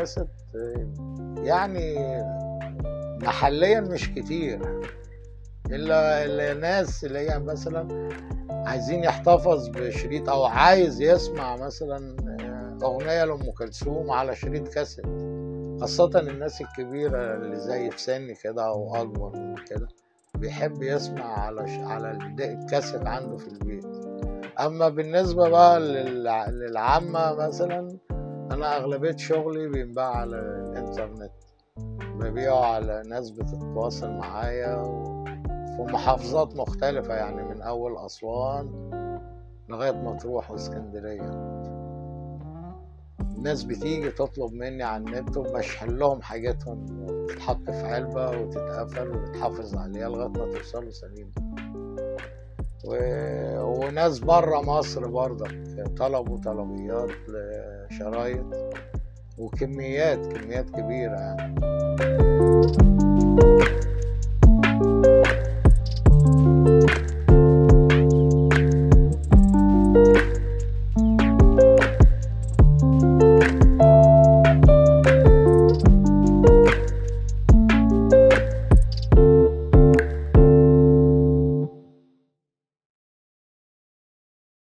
كاسيت آه، يعني محليا مش كتير الا الا الناس اللي هي مثلا عايزين يحتفظ بشريط او عايز يسمع مثلا آه، اغنيه لام كلثوم على شريط كاسيت خاصة الناس الكبيرة اللي زي في سني كده أو أكبر من كده بيحب يسمع على ش... على الد- الكاسيت عنده في البيت أما بالنسبة بقى للع... للعامة مثلا أنا أغلبية شغلي بينباع على الإنترنت ببيعه على ناس بتتواصل معايا و... في محافظات مختلفة يعني من أول أسوان لغاية مطروح واسكندرية الناس بتيجي تطلب مني على النت وبشحن لهم حاجاتهم تتحط في علبة وتتقفل وتحافظ عليها لغاية ما توصلوا سليمة و... وناس برا مصر برضك طلبوا طلبيات لشرايط وكميات كميات كبيرة يعني